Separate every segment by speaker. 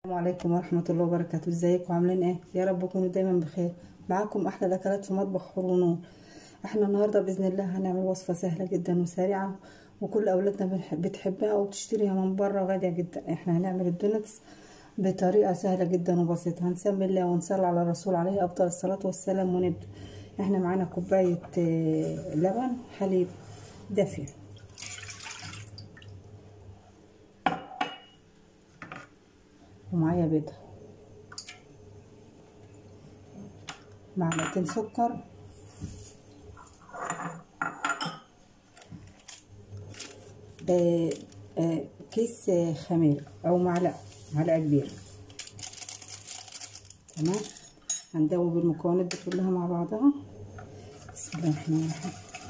Speaker 1: السلام عليكم ورحمة الله وبركاته ازيكم عاملين ايه يا رب تكونوا دايما بخير معاكم احلى الاكلات في مطبخ حرونون احنا النهارده باذن الله هنعمل وصفه سهله جدا وسريعه وكل اولادنا بنح- بتحبها وبتشتريها من بره غاليه جدا احنا هنعمل الدونتس بطريقه سهله جدا وبسيطه هنسمي الله ونصلي على الرسول عليه افضل الصلاه والسلام ونبدا احنا معانا كوبايه آه، لبن حليب دافيه ومعايا بيضه معلقتين سكر آه، آه، كيس آه، خميرة أو معلقة معلقة كبيرة تمام هندوب المكونات دي كلها مع بعضها بسم الله الرحمن الرحيم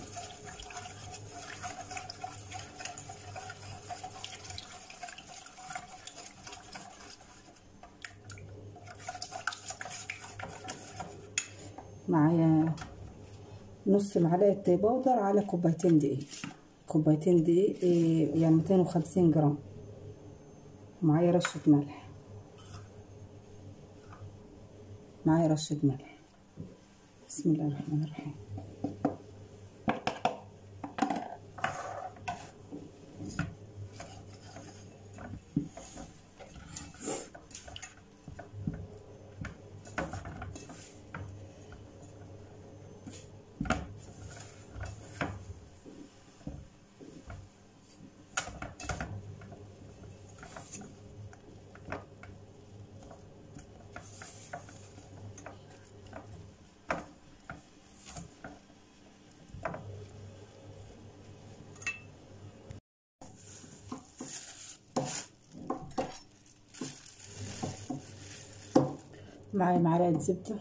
Speaker 1: معايا نص معلقة بودر على كوبايتين دقيق كوبايتين دقيق إيه، يعني ميتين وخمسين جرام معايا رشة ملح معايا رشة ملح بسم الله الرحمن الرحيم معايا معلقة زبدة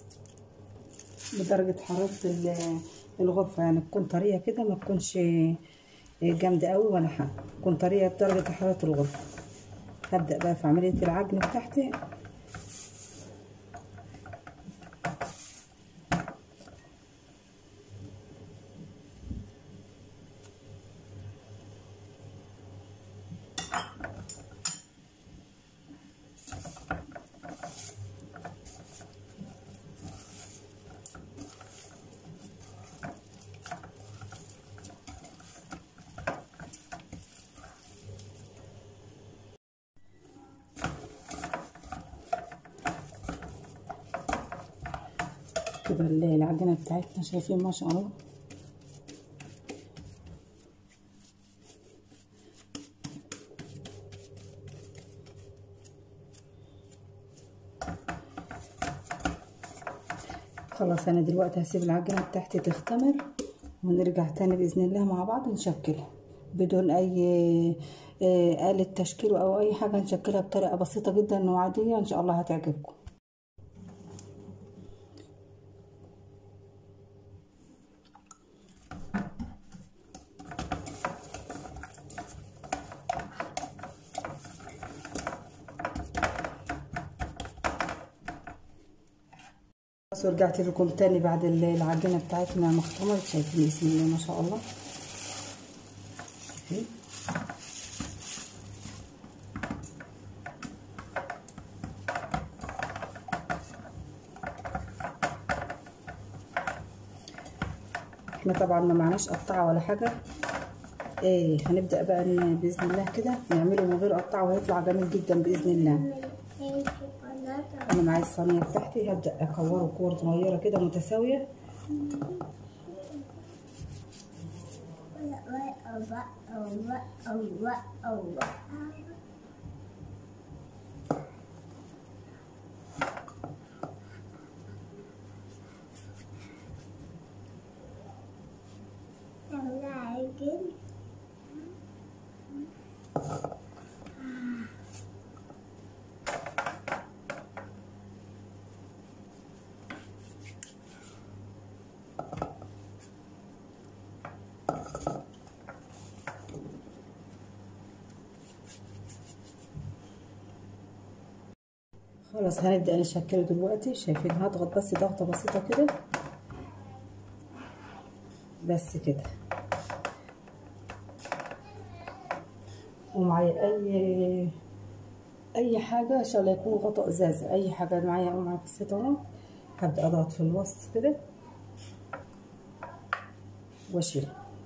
Speaker 1: بدرجة حرارة ال- الغرفة يعني تكون طرية كده ما تكونش جامدة قوي ولا حاجة تكون طرية بدرجة حرارة الغرفة هبدأ بقى في عملية العجن بتاعتي كده ال- العجينة بتاعتنا شايفين ما شاء الله خلاص انا دلوقتي هسيب العجينة بتاعتي تختمر ونرجع تاني بإذن الله مع بعض نشكلها بدون اي آه، آلة تشكيل او اي حاجة نشكلها بطريقة بسيطة جدا وعادية ان شاء الله هتعجبكم بس ورجعت لكم تاني بعد ال- العجينة بتاعتنا ما اختمرت شايفين بسم الله ما شاء الله شايفين احنا طبعا ما معناش قطعة ولا حاجة ايه هنبدأ بقى ان بإذن الله كده نعمله من غير قطعة وهيطلع جميل جدا بإذن الله انا معايا الصينيه بتاعتي هبدا اكوره كور صغيره كده متساويه خلاص هنبدا نشكله دلوقتي شايفين هضغط بس ضغطه بسيطه كده بس كده ومعايا اي اي حاجه ان شاء الله يكون غطاء ازازه اي حاجه معايا او معايا بسيطه اهو هبدا اضغط في الوسط كده واشيل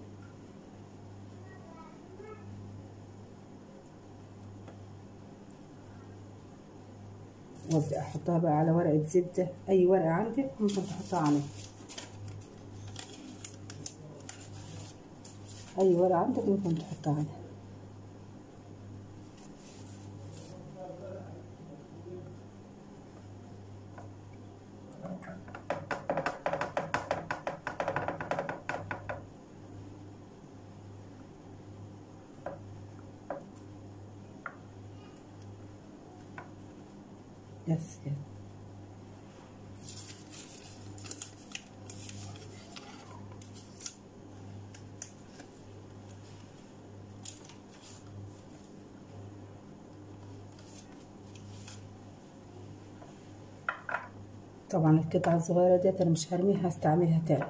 Speaker 1: وابدا احطها بقى على ورقه زبده اي ورقه عندك ممكن تحطها عليها اي ورقه عندك ممكن تحطها عليها بس كده طبعا القطعة الصغيرة ديت انا مش هرميها هستعملها تاني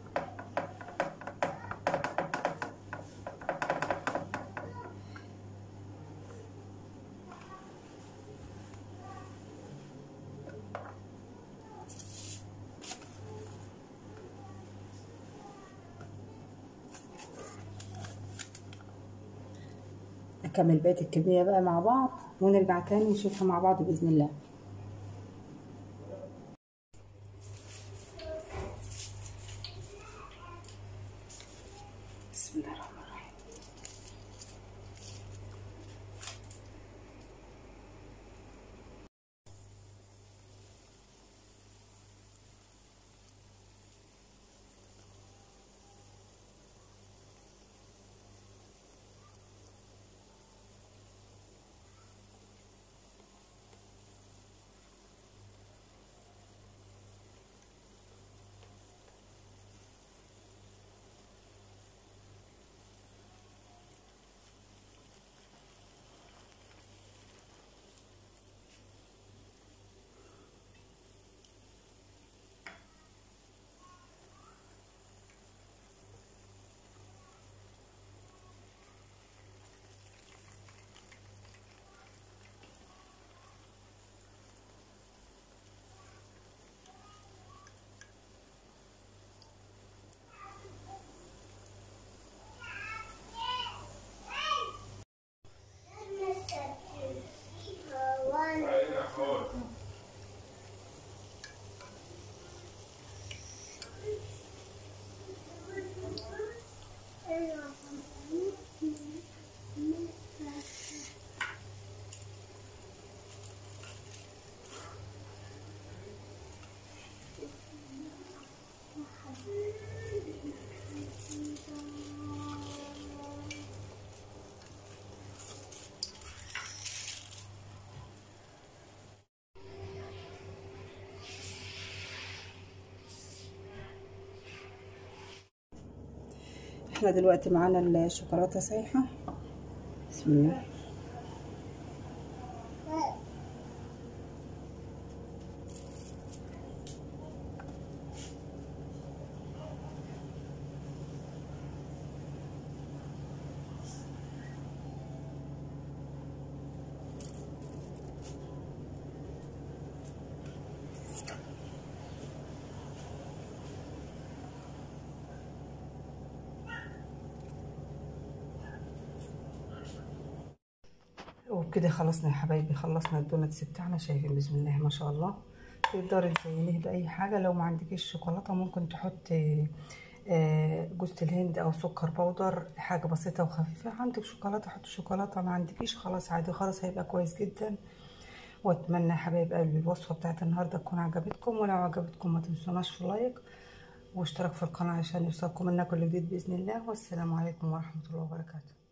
Speaker 1: نكمل بقية الكمية بقى مع بعض ونرجع تاني نشوفها مع بعض بإذن الله بسم الله الرحمن الرحيم احنا دلوقتي معانا الشوكولاتة سايحة بسم الله وبكده خلصنا يا حبايبي خلصنا الدونتس بتاعنا شايفين بسم الله ما شاء الله تقدري تزينيه باي حاجه لو ما عندكيش شوكولاته ممكن تحطي جوز الهند او سكر بودر حاجه بسيطه وخفيفه عندك شوكولاته حطي شوكولاته ما عندكيش خلاص عادي خلاص هيبقى كويس جدا واتمنى يا حبايب قلبي الوصفه بتاعت النهارده تكون عجبتكم ولو عجبتكم ما تنسوناش في لايك واشتراك في القناه عشان يوصلكم لنا كل جديد باذن الله والسلام عليكم ورحمه الله وبركاته